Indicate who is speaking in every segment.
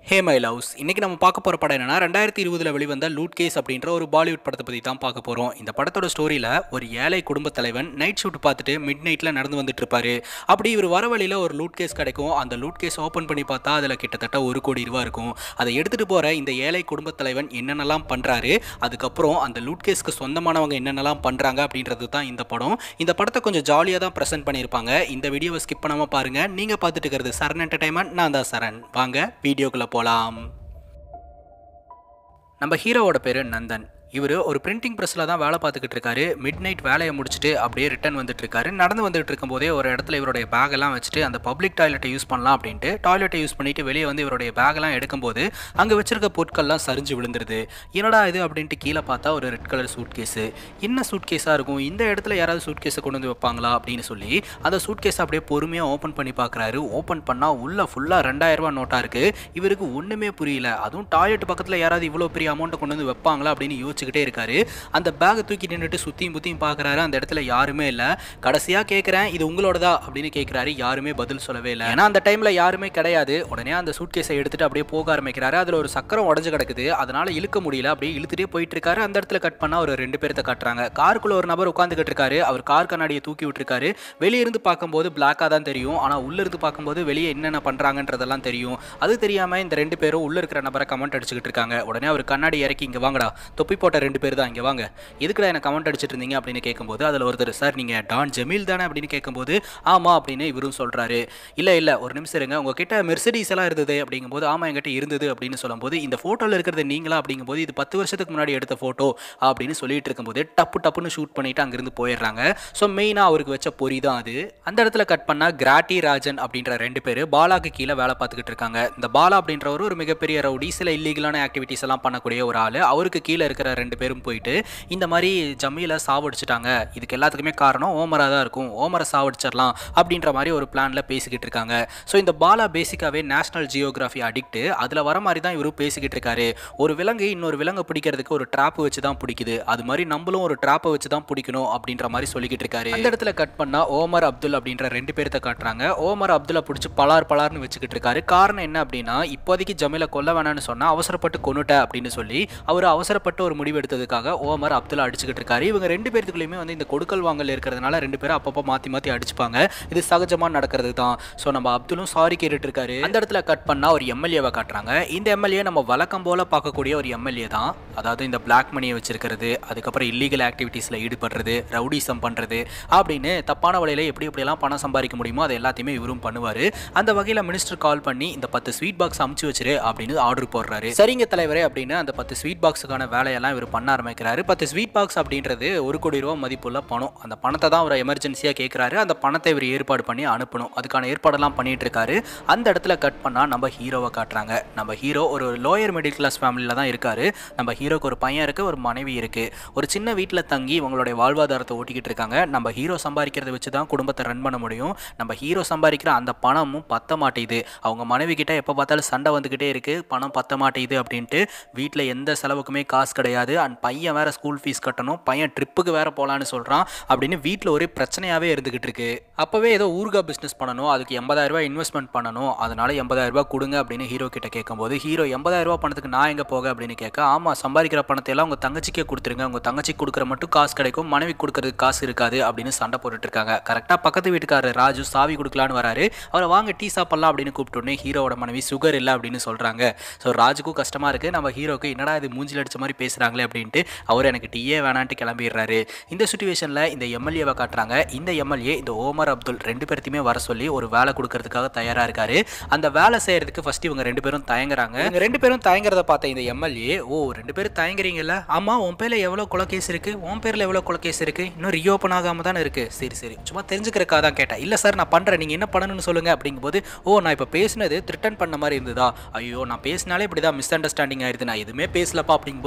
Speaker 1: hey my loves இன்னைக்கு நம்ம பார்க்க போகிற படம் என்னன்னா ரெண்டாயிரத்தி இருபதுல வெளிவந்த லூட் கேஸ் அப்படின்ற ஒரு பாலிவுட் படத்தை பற்றி தான் பார்க்க போகிறோம் இந்த படத்தோட ஸ்டோரியில் ஒரு ஏழை குடும்ப தலைவன் நைட் ஷூட் பார்த்துட்டு மிட் நைட்டில் நடந்து வந்துட்டு இருப்பாரு அப்படி இவர் வர வழியில் ஒரு லூட் கேஸ் கிடைக்கும் அந்த லூட் கேஸ் ஓப்பன் பண்ணி பார்த்தா அதில் கிட்டத்தட்ட ஒரு கோடி ரூபா இருக்கும் அதை எடுத்துகிட்டு போகிற இந்த ஏழை குடும்ப தலைவன் என்னென்னலாம் பண்ணுறாரு அதுக்கப்புறம் அந்த லூட் கேஸ்க்கு சொந்தமானவங்க என்னென்னலாம் பண்ணுறாங்க அப்படின்றது தான் இந்த படம் இந்த படத்தை கொஞ்சம் ஜாலியாக தான் ப்ரெசென்ட் பண்ணியிருப்பாங்க இந்த வீடியோவை ஸ்கிப் பண்ணாமல் பாருங்கள் நீங்கள் பார்த்துட்டு இருக்கிறது சரண் என்டர்டைன்மெண்ட் நான் தான் சரண் வாங்க வீடியோக்குள்ளே போகலாம் நம்ம ஹீரோவோட பேர் நந்தன் இவர் ஒரு பிரிண்டிங் ப்ரெஸ்ஸில் தான் வேலை பார்த்துக்கிட்டு இருக்காரு மிட் நைட் வேலையை முடிச்சுட்டு அப்படியே ரிட்டர்ன் வந்துட்டு இருக்காரு நடந்து வந்துட்டு இருக்கும்போதே ஒரு இடத்துல இவருடைய பேகெல்லாம் வச்சுட்டு அந்த பப்ளிக் டாய்லெட்டை யூஸ் பண்ணலாம் அப்படின்ட்டு டாய்லெட்டை யூஸ் பண்ணிட்டு வெளியே வந்து இவருடைய பேகெல்லாம் எடுக்கும்போது அங்கே வச்சிருக்க பொருட்கள்லாம் சரிஞ்சு விழுந்துருது என்னடா இது அப்படின்ட்டு கீழே பார்த்தா ஒரு ரெட் கலர் சூட் கேஸு என்ன சூட் கேஸாக இருக்கும் இந்த இடத்துல யாராவது சூட் கேஸை கொண்டு வந்து வைப்பாங்களா அப்படின்னு சொல்லி அந்த சூட் கேஸை அப்படியே பொறுமையாக ஓப்பன் பண்ணி பார்க்குறாரு ஓப்பன் பண்ணால் உள்ள ஃபுல்லாக ரெண்டாயிரம் ரூபாய் நோட்டாக இருக்குது இவருக்கு ஒன்றுமே புரியல அதுவும் டாய்லெட் பக்கத்தில் யாராவது இவ்வளோ பெரிய அமௌண்ட்டை கொண்டு வந்து வைப்பாங்களா அப்படின்னு யோசிச்சுக்கிட்டே இருக்காரு அந்த பேக்கை தூக்கி நின்றுட்டு சுற்றியும் புத்தியும் பார்க்குறாரு அந்த இடத்துல யாருமே இல்லை கடைசியாக கேட்குறேன் இது உங்களோடதா அப்படின்னு கேட்குறாரு யாருமே பதில் சொல்லவே இல்லை ஏன்னா அந்த டைமில் யாருமே கிடையாது உடனே அந்த சூட் கேஸை எடுத்துட்டு அப்படியே போக ஆரம்பிக்கிறாரு அதில் ஒரு சக்கரம் உடஞ்சு கிடக்குது அதனால இழுக்க முடியல அப்படியே இழுத்துட்டே போயிட்டு இருக்காரு அந்த இடத்துல கட் பண்ணால் ஒரு ரெண்டு பேர்த்த காட்டுறாங்க காருக்குள்ள ஒரு நபர் உட்காந்துக்கிட்டு இருக்காரு அவர் கார் கண்ணாடியை தூக்கி விட்டுருக்காரு வெளியே இருந்து பார்க்கும்போது பிளாக்காக தான் தெரியும் ஆனால் உள்ள இருந்து பார்க்கும்போது வெளியே என்னென்ன பண்ணுறாங்கன்றதெல்லாம் தெரியும் அது தெரியாமல் இந்த ரெண்டு பேரும் உள்ள இருக்கிற நபரை கமெண்ட் அடிச்சுக்கிட்டு இருக்காங்க உடனே அவர் கண்ணாடி இறக்கி இங்கே வாங்கடா தொப்பி போட்ட ரெண்டு பேர் தான் இங்கே வாங்க எதுக்குடா எனக்கு கமெண்ட் அடிச்சிட்டு இருந்தீங்க அப்படின்னு கேட்கும்போது அதில் ஒருத்தர் சார் நீங்கள் டான் ஜமீல் தானே அப்படின்னு கேட்கும்போது ஆமாம் அப்படின்னு இவரும் சொல்கிறாரு இல்லை இல்லை ஒரு நிமிஷம் இருங்க உங்ககிட்ட மெர்சடிஸ் எல்லாம் இருந்தது அப்படிங்கும்போது ஆமாம் என்கிட்ட இருந்தது அப்படின்னு சொல்லும்போது இந்த ஃபோட்டோவில் இருக்கிறது நீங்களா அப்படிங்கும்போது இது பத்து வருஷத்துக்கு முன்னாடி எடுத்த ஃபோட்டோ அப்படின்னு சொல்லிட்டு இருக்கும்போது டப்பு டப்புன்னு ஷூட் பண்ணிட்டு அங்கிருந்து போயிடுறாங்க ஸோ மெயினாக அவருக்கு வச்ச பொறி தான் அது அந்த இடத்துல கட் பண்ணால் கிராட்டி ராஜன் அப்படின்ற ரெண்டு பேர் பாலாக்கு கீழே வேலை பார்த்துக்கிட்டு இருக்காங்க இந்த பாலா அப்படின்றவர் ஒரு மிகப்பெரிய ரவுடி சில இல்லீகலான ஆக்டிவிட்டிஸ் எல்லாம் பண்ணக்கூடிய ஒரு ஆள் அவருக்கு கீழே இருக்கிற ரெண்டு பேரும் போயிட்டு இந்த மாதிரி ஜம்மியில் சாவடிச்சிட்டாங்க இதுக்கு எல்லாத்துக்குமே காரணம் ஓமராக தான் இருக்கும் ஓமரை சாவடிச்சிடலாம் அப்படின்ற மாதிரி ஒரு பிளானில் பேசிக்கிட்டு இருக்காங்க ஸோ இந்த பாலா பேசிக்காகவே நேஷனல் ஜியோகிராஃபி அடிக்ட்டு அதில் வர மாதிரி தான் இவரும் பேசிக்கிட்டு இருக்காரு ஒரு விலங்கு இன்னொரு விலங்கை பிடிக்கிறதுக்கு ஒரு ட்ராப் வச்சு தான் பிடிக்குது அது மாதிரி நம்மளும் ஒரு ட்ராப்பை வச்சு தான் பிடிக்கணும் அப்படின்ற மாதிரி சொல்லிக்கிட்டு இருக்காரு அந்த இடத்துல கட் பண்ணா ஓமர் அப்துல் அப்படின்ற ரெண்டு பேர்த்த காட்டுறாங்க ஓமர் அப்துல்லை பிடிச்சி பலார் பலார்னு வச்சுக்கிட்டு இருக்காரு காரணம் என்ன அப்படின்னா இப்போதைக்கு ஜமீல கொல்ல வேணாம்னு சொன்னா அவசரப்பட்டு கொண்டுட்ட அப்படின்னு சொல்லி அவர் அவசரப்பட்டு ஒரு முடிவு எடுத்ததுக்காக ஓமர் அப்துல்லா அடிச்சுக்கிட்டு இருக்காரு இவங்க ரெண்டு பேர்த்துக்குள்ளேயுமே வந்து இந்த கொடுக்கல் வாங்கல் இருக்கிறதுனால ரெண்டு பேரும் அப்பப்போ மாற்றி மாற்றி அடிச்சுப்பாங்க இது சகஜமாக நடக்கிறது தான் ஸோ நம்ம அப்துலும் சாரி கேட்டுட்டு இருக்காரு அந்த இடத்துல கட் பண்ணால் ஒரு எம்எல்ஏவை காட்டுறாங்க இந்த எம்எல்ஏ நம்ம வழக்கம் போல பார்க்கக்கூடிய ஒரு எம்எல்ஏ தான் அதாவது இந்த பிளாக் மணியை வச்சிருக்கிறது அதுக்கப்புறம் இல்லீகல் ஆக்டிவிட்டீஸில் ஈடுபடுறது ரவுடிசம் பண்ணுறது அப்படின்னு தப்பான வழியில் எப்படி எப்படியெல்லாம் பணம் சம்பாதிக்க முடியுமோ அதை எல்லாத்தையுமே இவரும் பண்ணுவார் அந்த வகையில் மினிஸ்டர் கால் பண்ணி இந்த பத்து ஸ்வீட் பாக்ஸ் அமுச்சு வச்சிரு அப்படின்னு ஆர்டர் போடுறாரு சரிங்க தலைவரே அப்படின்னு அந்த பத்து ஸ்வீட் பாக்ஸுக்கான வேலையெல்லாம் இவர் பண்ண ஆரம்பிக்கிறாரு பத்து ஸ்வீட் பாக்ஸ் அப்படின்றது ஒரு கோடி ரூபா மதிப்புள்ள பணம் அந்த பணத்தை தான் அவர் எமர்ஜென்சியாக கேட்குறாரு அந்த பணத்தை இவர் ஏற்பாடு பண்ணி அனுப்பணும் அதுக்கான ஏற்பாடெல்லாம் பண்ணிட்டு இருக்காரு அந்த இடத்துல கட் பண்ணால் நம்ம ஹீரோவை காட்டுறாங்க நம்ம ஹீரோ ஒரு லோயர் மிடில் கிளாஸ் ஃபேமிலியில் தான் இருக்காரு நம்ம ஹீரோக்கு ஒரு பையன் இருக்குது ஒரு மனைவி இருக்குது ஒரு சின்ன வீட்டில் தங்கி இவங்களுடைய வாழ்வாதாரத்தை ஓட்டிக்கிட்டு இருக்காங்க நம்ம ஹீரோ சம்பாதிக்கிறத வச்சு தான் குடும்பத்தை ரன் பண்ண முடியும் நம்ம ஹீரோ சம்பாதிக்கிற அந்த பணமும் பத்த மாட்டேங்குது அவங்க மனைவி கிட்ட எப்போ பார்த்தாலும் சண்டை வந்துக்கிட்டே இருக்குது பணம் பத்த மாட்டேங்குது அப்படின்ட்டு வீட்டில் எந்த செலவுக்குமே காசு கிடையாது அண்ட் பையன் வேற ஸ்கூல் ஃபீஸ் கட்டணும் பையன் ட்ரிப்புக்கு வேற போகலான்னு சொல்கிறான் அப்படின்னு வீட்டில் ஒரே பிரச்சனையாகவே இருந்துகிட்டு இருக்கு அப்போவே ஏதோ ஊர்கா பிஸ்னஸ் பண்ணணும் அதுக்கு எண்பதாயிரம் ரூபாய் இன்வெஸ்ட்மெண்ட் பண்ணணும் அதனால எண்பதாயிரம் ரூபாய் கொடுங்க அப்படின்னு ஹீரோ கிட்ட கேட்கும்போது ஹீரோ எண்பதாயிரம் ரூபாய் பணத்துக்கு நான் எங்கே போக அப்படின்னு கேட்க ஆமாம் சம்பாதிக்கிற பணத்தை எல்லாம் உங்கள் தங்கச்சிக்கே கொடுத்துருங்க உங்கள் தங்கச்சிக்கு கொடுக்குற மட்டும் காசு கிடைக்கும் மனைவி கொடுக்கறதுக்கு காசு இருக்காது அப்படின்னு சண்டை போட்டுட்டு இருக்காங்க கரெக்டாக பக்கத்து வீட்டுக்காரர் ராஜு சாவி கொடுக்கலான்னு வராரு அவரை வாங்க டீ சாப்பிடலாம் அப்படின்னு கூப்பிட்டோன்னே ஹீரோவோட மனைவி சுகர் இல்லை அப்படின்னு சொல்கிறாங்க ஸோ ராஜுக்கும் கஷ்டமாக இருக்குது நம்ம ஹீரோக்கு என்னடா இது மூஞ்சில் அடிச்ச மாதிரி பேசுகிறாங்களே அப்படின்ட்டு அவர் எனக்கு டீயே வேணான்ட்டு கிளம்பிடுறாரு இந்த சுச்சுவேஷனில் இந்த எம்எல்ஏவை காட்டுறாங்க இந்த எம்எல்ஏ இந்த ஓமர் அப்துல் ரெண்டு பேர்த்தையுமே வர சொல்லி ஒரு வேலை கொடுக்கறதுக்காக தயாராக இருக்காரு அந்த வேலை செய்யறதுக்கு ஃபர்ஸ்ட் இவங்க ரெண்டு பேரும் தயங்குறாங்க இவங்க ரெண்டு பேரும் தயங்குறத பார்த்த இந்த எம்எல்ஏ ஓ ரெண்டு பேரும் தயங்குறீங்கல்ல ஆமா உன் பேர்ல எவ்வளோ கொலை கேஸ் இருக்கு உன் பேர்ல எவ்வளோ கொலை கேஸ் இருக்கு இன்னும் ரீஓப்பன் ஆகாம தானே இருக்கு சரி சரி சும்மா தெரிஞ்சுக்கிறக்காக தான் கேட்டேன் இல்லை சார் நான் பண்றேன் நீங்க என்ன பண்ணணும்னு சொல்லுங்க அப்படிங்கும்போது ஓ நான் இப்போ பேசினது த்ரிட்டன் பண்ண மாதிரி இருந்ததா ஐயோ நான் பேசினாலே இப்படி தான் மிஸ் அண்டர்ஸ்டாண்டிங் ஆயிடுது நான் எதுவுமே பேசலப்பா அப்படிங்கும்போது இல்லை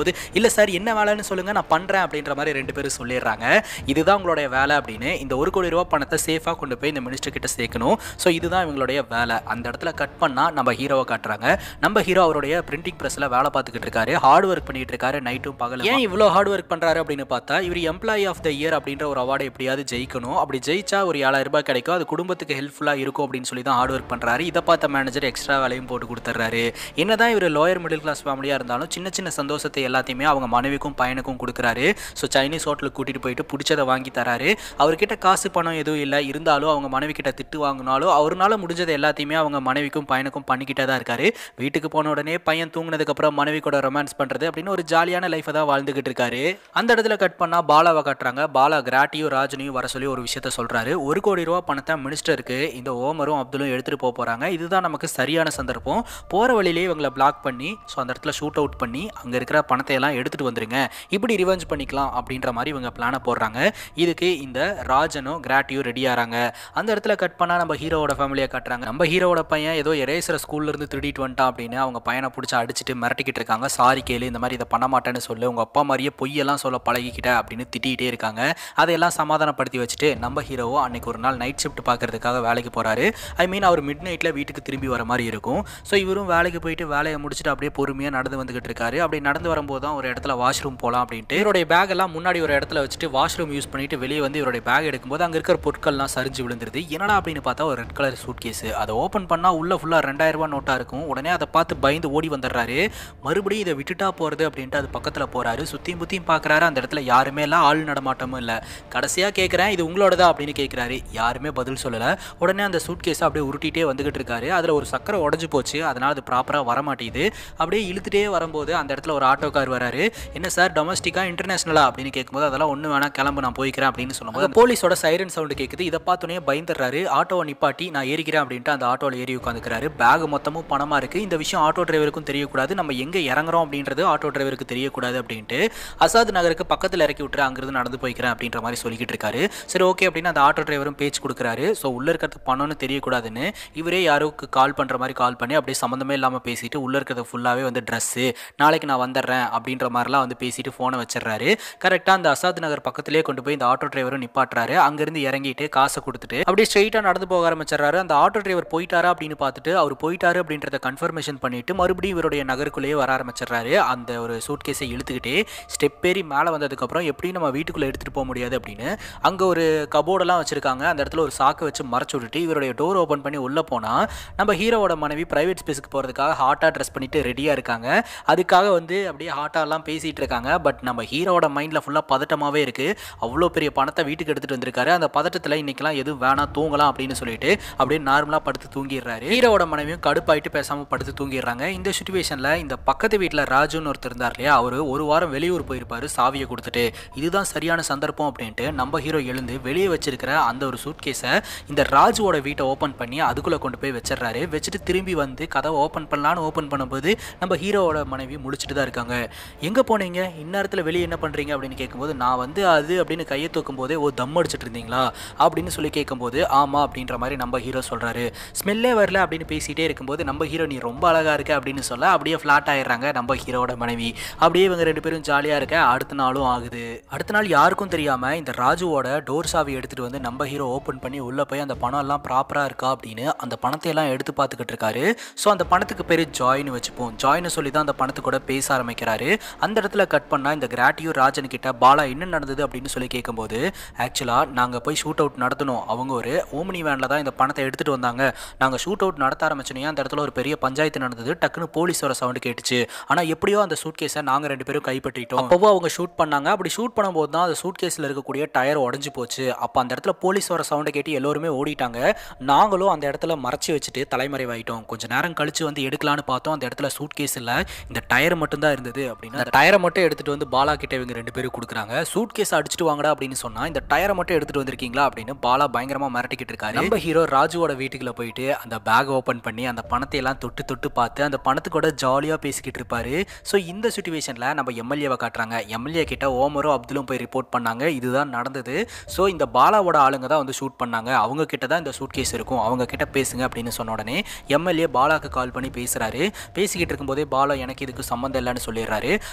Speaker 1: இல்லை சார் என்ன வேலைன்னு சொல்லுங்கள் நான் பண்ணுறேன் அப்படின்ற மாதிரி ரெண்டு பேரும் சொல்லிடுறாங்க இதுதான் உங்களுடைய வேலை அப்படின்னு இந்த ஒரு கோடி ரூபா பணத்தை சேஃபாக கொண்டு போய் இந்த மினிஸ்டர் கிட்ட சேர்க்கணும் ஸோ இதுதான் இவங்களுடைய வேலை அந்த இடத்துல கட் பண்ணால் நம்ம ஹீரோவை காட்டுறாங்க நம்ம ஹீரோ அவருடைய பிரிண்டிங் ப்ரெஸ்ஸில் வேலை பார்த்துக்கிட்டு இருக்காரு ஹார்ட் ஒர்க் பண்ணிட்டு இருக்காரு நைட்டும் பகல் ஏன் இவ்வளோ ஹார்ட் ஒர்க் பண்ணுறாரு அப்படின்னு பார்த்தா இவர் எம்ப்ளாயி ஆஃப் த இயர் அப்படின்ற ஒரு அவார்டை எப்படியாவது ஜெயிக்கணும் அப்படி ஜெயிச்சா ஒரு ஏழாயிரம் ரூபாய் கிடைக்கும் அது குடும்பத்துக்கு ஹெல்ப்ஃபுல்லாக இருக்கும் அப்படின்னு சொல்லி தான் ஹார்ட் ஒர்க் பண்ணுறாரு இதை பார்த்த மேனேஜர் எக்ஸ்ட்ரா வேலையும் போட்டு கொடுத்துட்றாரு என்னதான் இவர் லோயர் மிடில் கிளாஸ் ஃபேமிலியாக இருந்தாலும் சின்ன சின்ன சந்தோஷத்தை எல்லாத்தையுமே அவங்க மனைவிக்கும் பையனுக்கும் கொடுக்குறாரு ஸோ சைனீஸ் ஹோட்டலுக்கு கூட்டிகிட்டு போயிட்டு பிடிச்சதை வாங்கி தராரு அவர்கிட்ட காசு பணம் எதுவும் இல்லை இருந்தாலும் அவங்க மனைவி கிட்ட திட்டு வாங்கினாலும் அவரால் முடிஞ்சதை எல்லாத்தையுமே அவங்க மனைவிக்கும் பையனுக்கும் பண்ணிக்கிட்டே தான் இருக்காரு வீட்டுக்கு போன உடனே பையன் தூங்கினதுக்கப்புறம் மனைவி கூட ரொமான்ஸ் பண்ணுறது அப்படின்னு ஒரு ஜாலியான லைஃப்பை தான் வாழ்ந்துகிட்டு இருக்காரு அந்த இடத்துல கட் பண்ணால் பாலாவை காட்டுறாங்க பாலா கிராட்டியும் ராஜனையும் வர சொல்லி ஒரு விஷயத்த சொல்கிறாரு ஒரு கோடி ரூபா பணத்தை மினிஸ்டருக்கு இந்த ஓமரும் அப்துல்லும் எடுத்துகிட்டு போக போகிறாங்க இதுதான் நமக்கு சரியான சந்தர்ப்பம் போகிற வழியிலே இவங்களை பிளாக் பண்ணி ஸோ அந்த இடத்துல ஷூட் அவுட் பண்ணி அங்கே இருக்கிற பணத்தை எல்லாம் எடுத்துகிட்டு வந்துருங்க இப்படி ரிவெஞ்ச் பண்ணிக்கலாம் அப்படின்ற மாதிரி இவங்க பிளானை போடுறாங்க இதுக்கு இந்த ராஜனும் கிராட்டியும் ரெடி ஆகிறாங்க அந்த இடத்துல கட் பண்ணால் நம்ம ஹீரோவோட ஃபேமிலியை காட்டுறாங்க நம்ம ஹீரோவோட பையன் ஏதோ எரேசரை ஸ்கூல்லேருந்து திருடிட்டு வந்துட்டான் அப்படின்னு அவங்க பையனை பிடிச்சி அடிச்சுட்டு மிரட்டிக்கிட்டு இருக்காங்க சாரி கேளு இந்த மாதிரி இதை பண்ண மாட்டேன்னு சொல்லு உங்கள் அப்பா மாதிரியே பொய்யெல்லாம் சொல்ல பழகிக்கிட்ட அப்படின்னு திட்டிகிட்டே இருக்காங்க அதையெல்லாம் சமாதானப்படுத்தி வச்சுட்டு நம்ம ஹீரோவோ அன்னைக்கு ஒரு நாள் நைட் ஷிஃப்ட் பார்க்கறதுக்காக வேலைக்கு போகிறாரு ஐ மீன் அவர் மிட் நைட்டில் வீட்டுக்கு திரும்பி வர மாதிரி இருக்கும் ஸோ இவரும் வேலைக்கு போயிட்டு வேலையை முடிச்சுட்டு அப்படியே பொறுமையாக நடந்து வந்துகிட்டு இருக்காரு அப்படி நடந்து வரும்போது தான் ஒரு இடத்துல வாஷ்ரூம் போகலாம் அப்படின்ட்டு இவருடைய பேக் எல்லாம் முன்னாடி ஒரு இடத்துல வச்சுட்டு வாஷ்ரூம் யூஸ் பண்ணிட்டு வெளியே வந்து இவருடைய பேக் எடுக்கும்போது அங்கே இருக்கிற பொருட்கள்லாம் சரிஞ்சு விழுந்துருது என்னடா அப்படின்னு பார்த்தா ஒரு ரெட் கலர் சூட் கேஸ் அதை ஓப்பன் பண்ணால் உள்ள ஃபுல்லாக ரெண்டாயிரம் ரூபாய் நோட்டாக இருக்கும் உடனே அதை பார்த்து பயந்து ஓடி வந்துடுறாரு மறுபடியும் இதை விட்டுட்டா போகிறது அப்படின்ட்டு அது பக்கத்தில் போகிறாரு சுற்றியும் புத்தியும் பார்க்குறாரு அந்த இடத்துல யாருமே இல்லை ஆள் நடமாட்டமும் இல்லை கடைசியாக கேட்குறேன் இது உங்களோடதா அப்படின்னு கேட்குறாரு யாருமே பதில் சொல்லலை உடனே அந்த சூட் கேஸை அப்படியே உருட்டிகிட்டே வந்துகிட்டு இருக்காரு அதில் ஒரு சக்கரை உடஞ்சி போச்சு அதனால் அது ப்ராப்பராக வர மாட்டேங்குது அப்படியே இழுத்துட்டே வரும்போது அந்த இடத்துல ஒரு ஆட்டோ கார் வராரு என்ன சார் டொமஸ்டிக்கா இன்டர்நேஷனலா அப்படின்னு கேட்கும்போது அதெல்லாம் ஒன்று வேணா கிளம்பு நான் போய்க்கிறேன் அப்படின்னு சொல்லும்போது போலீஸோட சைரன் சவுண்டு கேட்குது இதை பார்த்தோன்னே பயந்துடுறாரு ஆட்டோவை நிப்பாட்டி நான் ஏறிக்கிறேன் அப்படின்ட்டு அந்த ஆட்டோவில் ஏறி உட்காந்துக்கிறாரு பேக் மொத்தமும் பணமாக இருக்குது இந்த விஷயம் ஆட்டோ டிரைவருக்கும் தெரியக்கூடாது நம்ம எங்கே இறங்குறோம் அப்படின்றது ஆட்டோ டிரைவருக்கு தெரியக்கூடாது அப்படின்ட்டு அசாத் நகருக்கு பக்கத்தில் இறக்கி விட்டுரு அங்கிருந்து நடந்து போய்க்கிறேன் அப்படின்ற மாதிரி சொல்லிக்கிட்டு இருக்காரு சரி ஓகே அப்படின்னு அந்த ஆட்டோ டிரைவரும் பேச்சு கொடுக்குறாரு ஸோ உள்ளே இருக்கிறது பணம்னு தெரியக்கூடாதுன்னு இவரே யாருக்கு கால் பண்ணுற மாதிரி கால் பண்ணி அப்படியே சம்மந்தமே இல்லாமல் பேசிட்டு உள்ளே இருக்கிறது ஃபுல்லாகவே வந்து ட்ரெஸ்ஸு நாளைக்கு நான் வந்துடுறேன் அப்படின்ற மாதிரிலாம் வந்து பேசிட்டு ஃபோனை வச்சிடுறாரு கரெக்டாக அந்த அசாத் நகர் பக்கத்திலே கொண்டு போய் இந்த ஆட்டோ டிரைவரும் நிப்பாட்டுறாரு அங்கேருந்து இறங்கிட்டு காசை கொடுத்துட்டு அப்படியே ஸ்ட்ரெயிட்டாக நடந்து போக ஆரம்பிச்சிடுறாரு அந்த ஆட்டோ டிரைவர் போயிட்டாரா அப்படின்னு பார்த்துட்டு அவர் போயிட்டாரு அப்படின்றத கன்ஃபர்மேஷன் பண்ணிட்டு மறுபடியும் இவருடைய நகருக்குள்ளேயே வர ஆரம்பிச்சிடுறாரு அந்த ஒரு சூட் கேஸை இழுத்துக்கிட்டே ஸ்டெப் ஏறி மேலே வந்ததுக்கப்புறம் எப்படியும் நம்ம வீட்டுக்குள்ளே எடுத்துகிட்டு போக முடியாது அப்படின்னு அங்கே ஒரு கபோர்டெல்லாம் வச்சுருக்காங்க அந்த இடத்துல ஒரு சாக்கு வச்சு மறைச்சு விட்டுட்டு இவருடைய டோர் ஓப்பன் பண்ணி உள்ளே போனால் நம்ம ஹீரோவோட மனைவி ப்ரைவேட் ஸ்பேஸுக்கு போகிறதுக்காக ஹாட்டாக ட்ரெஸ் பண்ணிட்டு ரெடியாக இருக்காங்க அதுக்காக வந்து அப்படியே ஹாட்டாலாம் பேசிகிட்டு இருக்காங்க பட் நம்ம ஹீரோவோட மைண்டில் ஃபுல்லாக பதட்டமாகவே இருக்குது அவ்வளோ பெரிய பணத்தை வீட்டுக்கு எடுத்துகிட்டு வந்திருக்காரு அந்த பதட்டத்தில் இன்றைக்கெல்லாம் எதுவும் வேணாம் தூங்கலாம் அப்படின்னு சொல்லிட்டு அப்படியே நார்மலாக படுத்து தூங்கிடுறாரு ஹீரோவோட மனைவியும் கடுப்பாயிட்டு பேசாமல் படுத்து தூங்கிடுறாங்க இந்த சுச்சுவேஷனில் இந்த பக்கத்து வீட்டில் ராஜுன்னு ஒருத்தர் இருந்தார் இல்லையா அவர் ஒரு வாரம் வெளியூர் போயிருப்பாரு சாவியை கொடுத்துட்டு இதுதான் சரியான சந்தர்ப்பம் அப்படின்ட்டு நம்ம ஹீரோ எழுந்து வெளியே வச்சிருக்கிற அந்த ஒரு சூட் கேஸை இந்த ராஜுவோட வீட்டை ஓப்பன் பண்ணி அதுக்குள்ளே கொண்டு போய் வச்சிடுறாரு வச்சுட்டு திரும்பி வந்து கதவை ஓப்பன் பண்ணலான்னு ஓப்பன் பண்ணும்போது நம்ம ஹீரோவோட மனைவி முழிச்சிட்டு தான் இருக்காங்க எங்கே போனீங்க இந்நேரத்தில் வெளியே என்ன பண்ணுறீங்க அப்படின்னு கேட்கும்போது நான் வந்து அது அப்படின்னு கையை தூக்கும் போதே ஓ தம் அடிச்சிட்டு இருந்தீங்களா அப்படின்னு சொல்லி கேட்கும்போது ஆமாம் அப்படின்ற மாதிரி நம்ம ஹீரோ சொல்கிறாரு ஸ்மெல்லே வரல அப்படின்னு பேசிகிட்டே இருக்கும்போது நம்ம ஹீரோ நீ ரொம்ப அழகாக இருக்க அப்படின்னு சொல்ல அப்படியே ஃப்ளாட் ஆயிடுறாங்க நம்ம ஹீரோவோட மனைவி அப்படியே இவங்க ரெண்டு பேரும் ஜாலியாக இருக்க அடுத்த நாளும் ஆகுது அடுத்த நாள் யாருக்கும் தெரியாமல் இந்த ராஜுவோட டோர் சாவி எடுத்துகிட்டு வந்து நம்ம ஹீரோ ஓப்பன் பண்ணி உள்ளே போய் அந்த பணம் எல்லாம் ப்ராப்பராக இருக்கா அப்படின்னு அந்த பணத்தை எல்லாம் எடுத்து பார்த்துக்கிட்டு இருக்காரு ஸோ அந்த பணத்துக்கு பேர் ஜாய்னு வச்சுப்போம் ஜாய்னு சொல்லி தான் அந்த பணத்து கூட பேச ஆரம்பிக்கிறாரு அந்த இடத்துல கட் பண்ணால் இந்த கிராட்டியும் ராஜன் கிட்ட பாலா என்ன நடந்தது அப்படின்னு சொல்லி கேட்கும்போது ஆக்சுவலாக நாங்கள் போய் ஷூட் அவுட் நடத்தணும் அவங்க ஒரு ஓமினி வேனில் தான் இந்த பணத்தை எடுத்துகிட்டு வந்தாங்க நாங்கள் ஷூட் அவுட் நடத்த ஆரம்பிச்சோன்னே அந்த இடத்துல ஒரு பெரிய பஞ்சாயத்து நடந்தது டக்குன்னு போலீஸ் வர சவுண்டு கேட்டுச்சு ஆனால் எப்படியோ அந்த சூட் கேஸை நாங்கள் ரெண்டு பேரும் கைப்பற்றிட்டோம் அப்போவோ அவங்க ஷூட் பண்ணாங்க அப்படி ஷூட் பண்ணும்போது தான் அந்த சூட் கேஸில் இருக்கக்கூடிய டயர் உடஞ்சி போச்சு அப்போ அந்த இடத்துல போலீஸ் வர சவுண்டை கேட்டு எல்லோருமே ஓடிட்டாங்க நாங்களும் அந்த இடத்துல மறைச்சி வச்சுட்டு தலைமறைவாயிட்டோம் கொஞ்ச நேரம் கழிச்சு வந்து எடுக்கலான்னு பார்த்தோம் அந்த இடத்துல சூட் கேஸ் இல்லை இந்த டயர் மட்டும் தான் இருந்தது அப்படின்னா அந்த டயரை மட்டும் எடுத்துட்டு வந்து பாலா கிட்ட இவங்க ரெண்டு பேரும் கொடுக்குறாங்க சூட் கேஸ் அடிச்சுட்டு வாங்கடா அப்படின்னு சொன்னா இந்த டயரை மட்டும் எடுத்துட்டு வந்திருக்கீங்களா அப்படின்னு பாலா பயங்கரமா மிரட்டிக்கிட்டு இருக்காரு நம்ம ஹீரோ ராஜுவோட வீட்டுக்குள்ள போயிட்டு அந்த பேக் ஓப்பன் பண்ணி அந்த பணத்தை எல்லாம் தொட்டு தொட்டு பார்த்து அந்த பணத்துக்கூட ஜாலியா பேசிக்கிட்டு இருப்பாரு ஸோ இந்த சுச்சுவேஷன்ல நம்ம எம்எல்ஏவை காட்டுறாங்க எம்எல்ஏ கிட்ட ஓமரும் அப்துலும் போய் ரிப்போர்ட் பண்ணாங்க இதுதான் நடந்தது ஸோ இந்த பாலாவோட ஆளுங்க தான் வந்து ஷூட் பண்ணாங்க அவங்க கிட்ட தான் இந்த சூட் கேஸ் இருக்கும் அவங்க கிட்ட பேசுங்க அப்படின்னு சொன்ன உடனே எம்எல்ஏ பாலாக்கு கால் பண்ணி பேசுறாரு பேசிக்கிட்டு இருக்கும்போதே பாலா எனக்கு இதுக்கு சம்மந்தம் இல்லைன்னு சொல்லிடுறாரு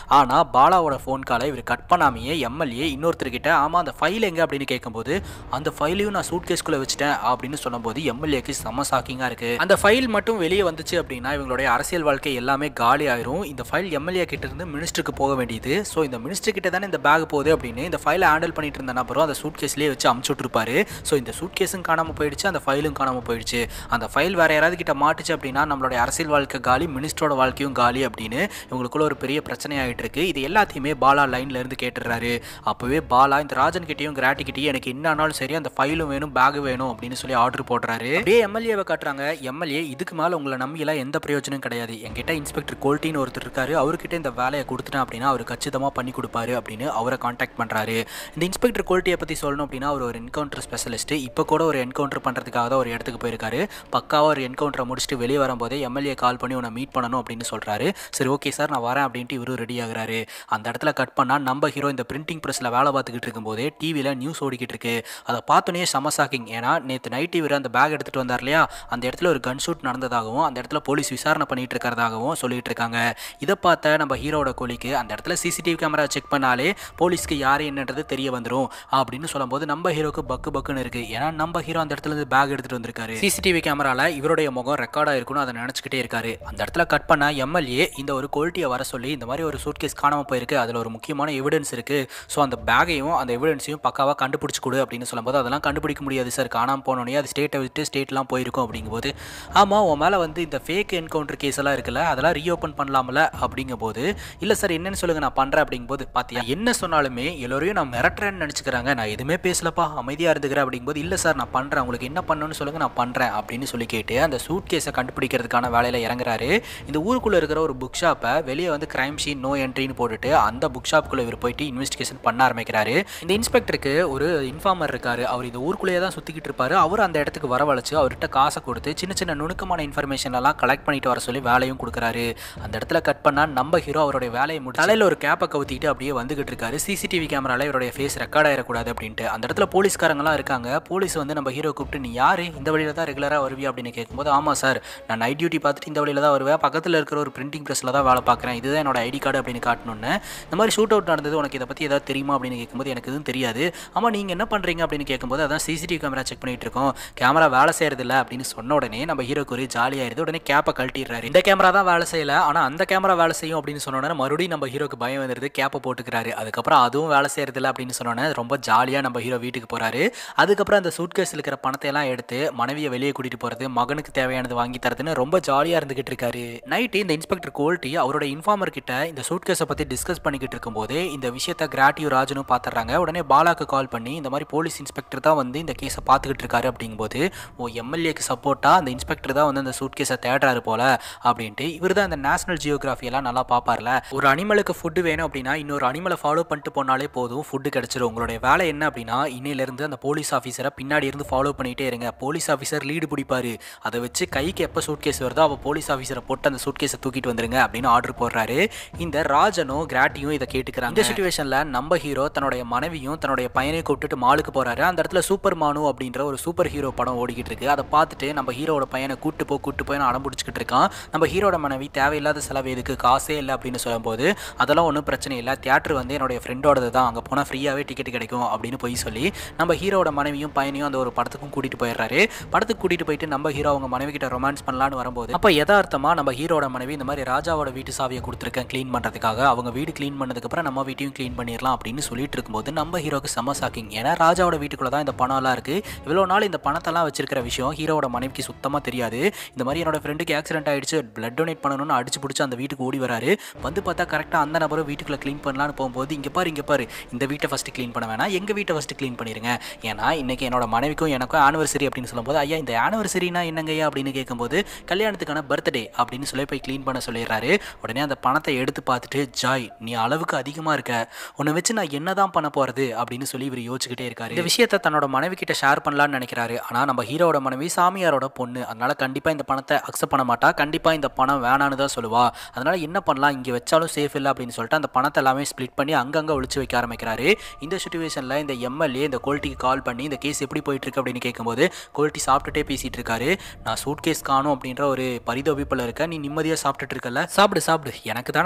Speaker 1: ஆனால் பாலாவோட ஃபோன் காலை இவர் கட் பண்ணாமையே எம்எல்ஏ இன்னொருத்தர்கிட்ட ஆமாம் அந்த ஃபைல் எங்கே அப்படின்னு கேட்கும்போது அந்த ஃபைலையும் நான் சூட் கேஸ்குள்ளே வச்சுட்டேன் அப்படின்னு சொல்லும்போது எம்எல்ஏக்கு செம்ம ஷாக்கிங்காக இருக்குது அந்த ஃபைல் மட்டும் வெளியே வந்துச்சு அப்படின்னா இவங்களுடைய அரசியல் வாழ்க்கை எல்லாமே காலி ஆயிரும் இந்த ஃபைல் எம்எல்ஏ கிட்ட இருந்து மினிஸ்டருக்கு போக வேண்டியது ஸோ இந்த மினிஸ்டர் கிட்ட தானே இந்த பேக் போகுது அப்படின்னு இந்த ஃபைலை ஹேண்டில் பண்ணிட்டு இருந்த நபரும் அந்த சூட் கேஸ்லேயே வச்சு அமுச்சு விட்டுருப்பாரு ஸோ இந்த சூட் கேஸும் காணாமல் போயிடுச்சு அந்த ஃபைலும் காணாமல் போயிடுச்சு அந்த ஃபைல் வேற யாராவது கிட்ட மாட்டுச்சு அப்படின்னா நம்மளுடைய அரசியல் வாழ்க்கை காலி மினிஸ்டரோட வாழ்க்கையும் காலி அப்படின்னு இவங்களுக்குள்ள ஒரு பெரிய பிரச்சனை ஆகிட்டு இருக்கு இது எல்லாத்தையுமே பாலா லைன்ல இருந்து கேட்டுடுறாரு அப்போவே பாலா இந்த ராஜன் கிட்டயும் கிராட்டி கிட்டயும் எனக்கு என்ன ஆனாலும் சரி அந்த ஃபைலும் வேணும் பேக் வேணும் அப்படின்னு சொல்லி ஆர்டர் போடுறாரு அப்படியே எம்எல்ஏவை காட்டுறாங்க எம்எல்ஏ இதுக்கு மேலே உங்களை நம்பியெல்லாம் எந்த பிரயோஜனம் கிடையாது என்கிட்ட இன்ஸ்பெக்டர் கோல்ட்டின்னு ஒருத்தர் இருக்காரு அவர்கிட்ட இந்த வேலையை கொடுத்துட்டேன் அப்படின்னா அவர் கச்சிதமாக பண்ணி கொடுப்பாரு அப்படின்னு அவரை காண்டாக்ட் பண்ணுறாரு இந்த இன்ஸ்பெக்டர் கோல்ட்டியை பற்றி சொல்லணும் அப்படின்னா அவர் ஒரு என்கவுண்டர் ஸ்பெஷலிஸ்ட் இப்போ கூட ஒரு என்கவுண்டர் பண்ணுறதுக்காக தான் ஒரு இடத்துக்கு போயிருக்காரு பக்காவாக ஒரு என்கவுண்டரை முடிச்சுட்டு வெளியே வரும்போதே எம்எல்ஏ கால் பண்ணி உன்னை மீட் பண்ணணும் அப்படின்னு சொல்கிறாரு சரி ஓகே சார் நான் வரேன் அப்படின்ட்டு இவரும் ரெடி ஆகுறாரு அந்த இடத்துல கட் பண்ணால் நம்ம ஹீரோ இந்த பிரிண்டிங் ப்ரெஸ்ஸில் வேலை பார்த்துக்கிட்டு இருக்கும்போதே டிவியில் நியூஸ் ஓடிக்கிட்டு இருக்கு அதை பார்த்தோன்னே செம ஷாக்கிங் ஏன்னா நேற்று நைட் இவர் அந்த பேக் எடுத்துகிட்டு வந்தார் இல்லையா அந்த இடத்துல ஒரு கன் ஷூட் நடந்ததாகவும் அந்த இடத்துல போலீஸ் விசாரணை பண்ணிட்டு இருக்கிறதாகவும் சொல்லிட்டு இருக்காங்க இதை பார்த்த நம்ம ஹீரோட கோழிக்கு அந்த இடத்துல சிசிடிவி கேமரா செக் பண்ணாலே போலீஸ்க்கு யார் என்னன்றது தெரிய வந்துடும் அப்படின்னு சொல்லும்போது நம்ம ஹீரோக்கு பக்கு பக்குன்னு இருக்கு ஏன்னா நம்ம ஹீரோ அந்த இடத்துல இருந்து பேக் எடுத்துட்டு வந்திருக்காரு சிசிடிவி கேமரால இவருடைய முகம் ரெக்கார்ட் ஆயிருக்கும்னு அதை நினச்சிக்கிட்டே இருக்காரு அந்த இடத்துல கட் பண்ண எம்எல்ஏ இந்த ஒரு குவாலிட்டியை வர சொல்லி இந்த மாதிரி ஒரு சூட் கேஸ் காணாமல் போயிருக்கு அதில் ஒரு முக்கியமான எவிடன்ஸ் இருக்கு ஸோ அந்த பேக்கையும் அந்த எவிடன்ஸையும் பக்காவாக கண்டுபிடிச்சு கொடு அப்படின்னு சொல்லும்போது அதெல்லாம் கண்டுபிடிக்க முடியாது சார் காணாமல் போனோடனே அது ஸ்டேட்டை விட்டு ஸ்டேட்லாம் போயிருக்கும் அப்படிங்கும்போது ஆமாம் உன் மேலே வந்து இந்த ஃபேக் என்கவுண்டர் கேஸ் எல்லாம் இருக்குல்ல அதெல்லாம் ரீஓப்பன் பண்ணலாம்ல அப்படிங்கும்போது இல்லை சார் என்னன்னு சொல்லுங்க நான் பண்ணுறேன் அப்படிங்கும்போது பார்த்தியா என்ன சொன்னாலுமே எல்லோரையும் நான் மிரட்டுறேன்னு நினச்சிக்கிறாங்க நான் எதுவுமே பேசலப்பா அமைதியாக இருந்துக்கிறேன் அப்படிங்கும்போது இல்லை சார் நான் பண்ணுறேன் உங்களுக்கு என்ன பண்ணணும்னு சொல்லுங்க நான் பண்ணுறேன் அப்படின்னு சொல்லி கேட்டு அந்த சூட் கேஸை கண்டுபிடிக்கிறதுக்கான வேலையில் இறங்குறாரு இந்த ஊருக்குள்ளே இருக்கிற ஒரு புக் ஷாப்பை வெளியே வந்து கிரைம் சீன் நோ என்ட்ரின்னு போட்டுட்டு அந்த புக் ஷாப்புக்குள்ளே இவர் போயிட்டு இன்வெஸ்டிகேஷன் பண்ண ஆரம்பிக்கிறாரு இந்த இன்ஸ்பெக்டருக்கு ஒரு இன்ஃபார்மர் இருக்காரு அவர் இந்த ஊருக்குள்ளேயே தான் சுற்றிக்கிட்டு இருப்பாரு அவர் அந்த இடத்துக்கு வரவழைச்சு அவர்கிட்ட காசை கொடுத்து சின்ன சின்ன நுணுக்கமான இன்ஃபர்மேஷன் எல்லாம் கலெக்ட் பண்ணிட்டு வர சொல்லி வேலையும் கொடுக்குறாரு அந்த இடத்துல கட் பண்ணால் நம்ம ஹீரோ அவருடைய வேலையை முடிச்சு தலையில் ஒரு கேப்பை கவுத்திட்டு அப்படியே வந்துகிட்டு இருக்காரு சிசிடிவி கேமரால இவருடைய ஃபேஸ் ரெக்கார்ட் ஆயிடக்கூடாது அப்படின்ட்டு அந்த இடத்துல போலீஸ்காரங்களாம் இருக்காங்க போலீஸ் வந்து நம்ம ஹீரோ கூப்பிட்டு நீ யாரு இந்த வழியில தான் ரெகுலராக வருவியா அப்படின்னு கேட்கும்போது ஆமாம் சார் நான் நைட் டியூட்டி பார்த்துட்டு இந்த வழியில தான் வருவேன் பக்கத்தில் இருக்கிற ஒரு பிரிண்டிங் ப்ரெஸ்ஸில் தான் வேலை பார்க்குறேன் இதுதான் என்னோட ஐடி கார்டு அப்படின்னு காட்டணுன்னு இந்த மாதிரி ஷூட் அவுட் நடந்தது உனக்கு இதை பற்றி ஏதாவது தெரியுமா அப்படின்னு கேட்கும்போது எனக்கு எதுவும் தெரியாது ஆமாம் நீங்கள் என்ன பண்ணுறீங்க அப்படின்னு கேட்கும்போது அதான் சிசிடிவி கேமரா செக் பண்ணிட்டு இருக்கோம் கேமரா வேலை செய்யறது இல்லை அப்படின்னு சொன்ன உடனே நம்ம ஹீரோக்கு ஒரு ஜாலியாயிருது உடனே கேப்பை கழட்டிடுறாரு இந்த கேமரா தான் வேலை செய்யல ஆனால் அந்த கேமரா வேலை செய்யும் அப்படின்னு சொன்னோன்னே மறுபடியும் நம்ம ஹீரோக்கு பயம் வந்துடுது கேப்பை போட்டுக்கிறாரு அதுக்கப்புறம் அதுவும் வேலை செய்யறது இல்லை அப்படின்னு சொன்னோன்னே ரொம்ப ஜாலியாக நம்ம ஹீரோ வீட்டுக்கு போறாரு அதுக்கப்புறம் அந்த சூட் கேஸில் இருக்கிற பணத்தை எல்லாம் எடுத்து மனைவியை வெளியே கூட்டிட்டு போறது மகனுக்கு தேவையானது வாங்கி தரதுன்னு ரொம்ப ஜாலியாக இருந்துகிட்டு இருக்காரு நைட்டு இந்த இன்ஸ்பெக்டர் கோல்ட்டி அவரோட இன்ஃபார்மர் கிட்ட இந்த சூட் கேஸை பற்றி டிஸ்கஸ் பண்ணிக்கிட்டு இருக்கும்போது இந்த விஷயத்த கிராட்டியும் ராஜனும் பார்த்துறாங்க உடனே பாலாக்கு கால் பண்ணி இந்த மாதிரி போலீஸ் இன்ஸ்பெக்டர் தான் வந்து இந்த கேஸை பார்த்துக்கிட்டு இருக்காரு அப்படிங்கும்போது ஓ எம்எல்ஏக்கு சப்போர்ட்டாக அந்த இன்ஸ்பெக்டர் தான் வந்து அந்த சூட் கேஸை தேடுறாரு போல அப்படின்ட்டு இவர் தான் இந்த நேஷனல் ஜியோகிராஃபி எல்லாம் நல்லா பார்ப்பார்ல ஒரு அனிமலுக்கு ஃபுட்டு வேணும் அப்படின்னா இன்னொரு அனிமலை ஃபாலோ பண்ணிட்டு போனாலே போதும் ஃபுட்டு கிடைச்சிரும் உங்களுடைய வேலை என்ன அப்படின்னா இன்னையிலேருந்து அந்த போலீஸ் ஆஃபீஸரை பின்னாடி இருந்து ஃபாலோ பண்ணிட்டே இருங்க போலீஸ் ஆஃபீஸர் லீடு பிடிப்பாரு அதை வச்சு கைக்கு எப்போ சூட் கேஸ் வருதோ அப்போ போலீஸ் ஆஃபீஸரை போட்டு அந்த சூட் கேஸை தூக்கிட்டு வந்துருங்க அப்படின்னு ஆர்டர் போடுறாரு இந்த ராஜனும் கிராட்டியும் இதை கேட்டுக்கிறாங்க இந்த சுச்சுவேஷனில் நம்ம ஹீரோ தன்னுடைய மனைவியும் தன்னுடைய பையனையும் கூப்பிட்டுட்டு மாலுக்கு போறாரு அந்த இடத்துல சூப்பர் மானு அப்படின்ற ஒரு சூப்பர் ஹீரோ படம் ஓடிக்கிட்டு இருக்கு அதை பார்த்துட்டு நம்ம ஹீரோட பையனை கூட்டு போ கூட்டு போய் அடம் பிடிச்சிக்கிட்டு இருக்கான் நம்ம ஹீரோட மனைவி தேவையில்லாத செலவு எதுக்கு காசே இல்லை அப்படின்னு சொல்லும்போது அதெல்லாம் ஒன்றும் பிரச்சனை இல்லை தியேட்டர் வந்து என்னுடைய ஃப்ரெண்டோடது தான் அங்கே போனால் ஃப்ரீயாகவே டிக்கெட் கிடைக்கும் அப்படின்னு போய் சொல்லி நம்ம ஹீரோட மனைவியும் பையனையும் அந்த ஒரு படத்துக்கும் கூட்டிகிட்டு போயிடுறாரு படத்துக்கு கூட்டிகிட்டு போயிட்டு நம்ம ஹீரோ அவங்க மனைவி கிட்ட ரொமான்ஸ் பண்ணலான்னு வரும்போது அப்போ யதார்த்தமாக நம்ம ஹீரோட மனைவி இந்த மாதிரி ராஜாவோட வீட்டு சாவியை கொடுத்துருக்கேன் க்ளீன் பண்ணுறதுக்காக அவங்க வீடு க்ளீன் பண்ணதுக்கப்புறம் நம்ம வீட்டையும் க்ளீன் பண்ணிடலாம் அப்படின்னு சொல்லிட்டு இருக்கும்போது நம்ம ஹீரோக்கு செம்ம ஷாக்கிங் ஏன்னா ராஜாவோட வீட்டுக்குள்ள தான் இந்த பணம்லாம் இருக்குது இவ்வளோ நாள் இந்த பணத்தெல்லாம் வச்சிருக்கிற விஷயம் ஹீரோவோட மனைவிக்கு சுத்தமாக தெரியாது இந்த மாதிரி என்னோட ஃப்ரெண்டுக்கு ஆக்சிடென்ட் ஆயிடுச்சு பிளட் டொனேட் பண்ணணும்னு அடிச்சு பிடிச்சி அந்த வீட்டுக்கு ஓடி வராரு வந்து பார்த்தா கரெக்டாக அந்த நபரும் வீட்டுக்குள்ள க்ளீன் பண்ணலான்னு போகும்போது இங்கே பாரு இங்கே பாரு இந்த வீட்டை ஃபஸ்ட்டு க்ளீன் பண்ண வேணாம் எங்கள் வீட்டை ஃபஸ்ட்டு க்ளீன் பண்ணிடுங்க ஏன்னா இன்னைக்கு என்னோட மனைவிக்கும் எனக்கும் ஆனிவர்சரி அப்படின்னு சொல்லும்போது ஐயா இந்த ஆனிவர்சரினா என்னங்கய்யா அப்படின்னு கேட்கும்போது கல்யாணத்துக்கான பர்த்டே அப்படின்னு சொல்லி போய் க்ளீன் பண்ண சொல்லிடுறாரு உடனே அந்த பணத்தை எடுத்து பார்த்துட்டு ஜாய் நீ அளவுக்கு அதிகமாக இருக்க உன்னை வச்சு நான் என்னதான் பண்ண போகிறது அப்படின்னு சொல்லி இவர் யோசிச்சுக்கிட்டே இருக்காரு இந்த விஷயத்தை தன்னோட மனைவி கிட்ட ஷேர் பண்ணலாம்னு நினைக்கிறாரு ஆனால் நம்ம ஹீரோட மனைவி சாமியாரோட பொண்ணு அதனால கண்டிப்பாக இந்த பணத்தை அக்செப்ட் பண்ண மாட்டா கண்டிப்பாக இந்த பணம் வேணான்னு தான் சொல்லுவா அதனால என்ன பண்ணலாம் இங்கே வச்சாலும் சேஃப் இல்லை அப்படின்னு சொல்லிட்டு அந்த பணத்தை எல்லாமே ஸ்ப்ளிட் பண்ணி அங்கங்கே ஒழிச்சு வைக்க ஆரம்பிக்கிறாரு இந்த சுச்சுவேஷனில் இந்த எம்எல்ஏ இந்த கோல்ட்டிக்கு கால் பண்ணி இந்த கேஸ் எப்படி போயிட்டு இருக்கு அப்படின்னு கேட்கும்போது கோல்ட்டி சாப்பிட்டுட்டே பேசிட்டு இருக்காரு நான் சூட் கேஸ் காணும் அப்படின்ற ஒரு பரிதவிப்பில் இருக்க நீ நிம்மதியாக சாப்பிட்டுட்டு இருக்கல சாப்பிடு சாப்பிடு எனக்கு தானே அந்த பரிதவிப்பு